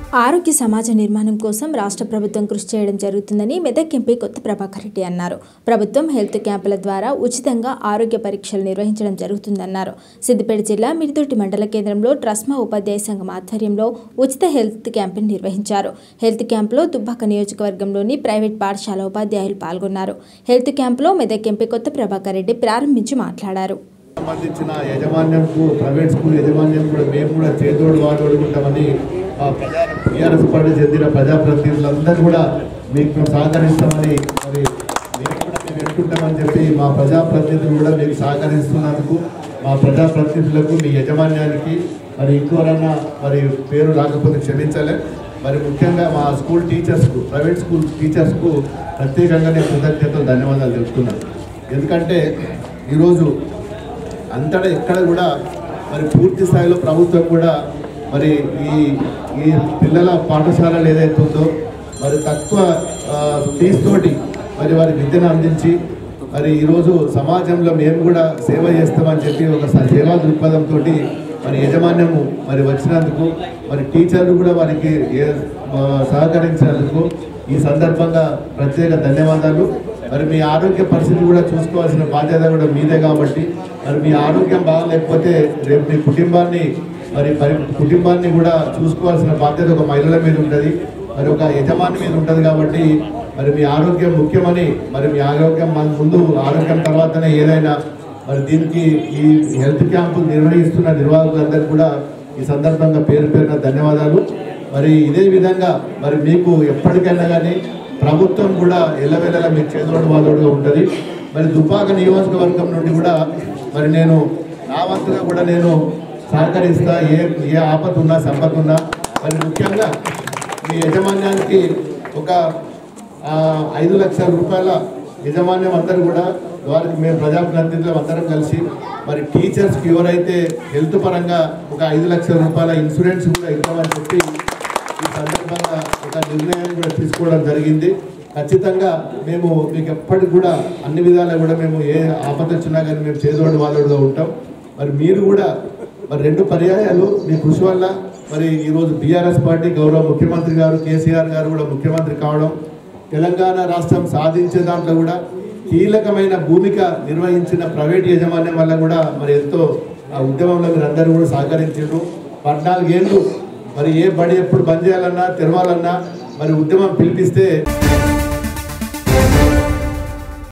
ఆరోగ్య సమాజ నిర్మాణం కోసం రాష్ట్ర ప్రభుత్వం కృషి చేయడం జరుగుతుందని మెదక్ ఎంపీ కొత్త ప్రభాకర్ రెడ్డి అన్నారు ప్రభుత్వం హెల్త్ క్యాంపుల ద్వారా ఉచితంగా ఆరోగ్య పరీక్షలు నిర్వహించడం జరుగుతుందన్నారు సిద్దిపేట జిల్లా మిర్దొడ్డి మండల కేంద్రంలో ట్రస్మా ఉపాధ్యాయ సంఘం ఆధ్వర్యంలో ఉచిత హెల్త్ క్యాంపును నిర్వహించారు హెల్త్ క్యాంపులో దుబ్బాక నియోజకవర్గంలోని ప్రైవేట్ పాఠశాల ఉపాధ్యాయులు పాల్గొన్నారు హెల్త్ క్యాంపులో మెదక్ ఎంపీ కొత్త ప్రభాకర్ రెడ్డి ప్రారంభించి మాట్లాడారు సంబంధించిన యజమాన్యంకు ప్రైవేట్ స్కూల్ యజమాన్యం కూడా మేము కూడా చేదోడు వాదోడు ఉంటామని మా ప్రజా టీఆర్ఎస్ పార్టీ చెందిన ప్రజాప్రతినిధులందరూ కూడా మీకు మేము సహకరిస్తామని మరి మేము కూడా మేము ఎన్నుకుంటామని చెప్పి మా ప్రజాప్రతినిధులు కూడా మీకు సహకరిస్తున్నందుకు మా ప్రజాప్రతినిధులకు మీ యజమాన్యానికి మరి ఇంకోరన్నా మరి పేరు రాకపోతే క్షమించలే మరి ముఖ్యంగా మా స్కూల్ టీచర్స్కు ప్రైవేట్ స్కూల్ టీచర్స్కు ప్రత్యేకంగా నేను కృతజ్ఞతలు ధన్యవాదాలు తెలుపుతున్నాను ఎందుకంటే ఈరోజు అంతటా ఎక్కడ కూడా మరి పూర్తి స్థాయిలో ప్రభుత్వం కూడా మరి ఈ ఈ పిల్లల పాఠశాలలు ఏదైతే ఉందో మరి తక్కువ ఆ, ఫీజుతోటి మరి వారి విద్యను అందించి మరి ఈరోజు సమాజంలో మేము కూడా సేవ చేస్తామని చెప్పి ఒక స- సేవా దృక్పథంతో మరి యజమాన్యము మరి వచ్చినందుకు మరి టీచర్లు కూడా వారికి ఏ- ఆ, సహకరించినందుకు ఈ సందర్భంగా ప్రత్యేక ధన్యవాదాలు మరి మీ ఆరోగ్య పరిస్థితి కూడా చూసుకోవాల్సిన బాధ్యత కూడా మీదే కాబట్టి మరి మీ ఆరోగ్యం బాగాలేకపోతే రేపు మీ కుటుంబాన్ని మరి పరి కుటుంబాన్ని కూడా చూసుకోవాల్సిన బాధ్యత ఒక మహిళల మీద ఉంటుంది మరి ఒక యజమాని మీద ఉంటుంది కాబట్టి మరి మీ ఆరోగ్యం ముఖ్యమని మరి మీ ఆరోగ్యం మన ముందు ఆరోగ్యం తర్వాతనే ఏదైనా మరి దీనికి ఈ హెల్త్ క్యాంపులు నిర్వహిస్తున్న నిర్వాహకులందరూ కూడా ఈ సందర్భంగా పేరు పేరున ధన్యవాదాలు మరి ఇదే విధంగా మరి మీకు ఎప్పటికైనా కానీ ప్రభుత్వం కూడా ఎల్లవెల్లలా మీకు చేదోడు వాదోడుగా ఉంటుంది మరి దుబ్బాక నియోజకవర్గం నుండి కూడా మరి నేను నా వంతుగా కూడా నేను సహకరిస్తా ఏ ఏ ఆపద ఉన్నా సంపద ఉన్నా మరి ముఖ్యంగా మీ యజమాన్యానికి ఒక ఆ, ఐదు లక్షల రూపాయల యజమాన్యం అందరూ కూడా వారికి మేము ప్రజాప్రతినిధులు అందరం కలిసి మరి టీచర్స్కి ఎవరైతే హెల్త్ పరంగా ఒక ఐదు లక్షల రూపాయల ఇన్సూరెన్స్ కూడా ఇద్దామని చెప్పి ఈ సందర్భంగా ఒక నిర్ణయం కూడా తీసుకోవడం జరిగింది ఖచ్చితంగా మేము మీకు ఎప్పటికి కూడా అన్ని విధాలా కూడా మేము ఏ ఆపద వచ్చినా కానీ మేము చేదోడు వాళ్ళుగా ఉంటాం మరి మీరు కూడా మరి రెండు పర్యాయాలు మీ కృషి వల్ల మరి ఈరోజు బీఆర్ఎస్ పార్టీ గౌరవ ముఖ్యమంత్రి గారు కేసీఆర్ గారు కూడా ముఖ్యమంత్రి కావడం తెలంగాణ రాష్ట్రం సాధించే దాంట్లో కూడా కీలకమైన భూమిక నిర్వహించిన ప్రైవేట్ యాజమాన్యం వల్ల కూడా మరి ఎంతో ఆ ఉద్యమంలో మీరు అందరూ కూడా సహకరించారు పద్నాలుగేళ్ళు మరి ఏ బడి ఎప్పుడు బంద్ చేయాలన్నా తెరవాలన్నా మరి ఉద్యమం పిలిపిస్తే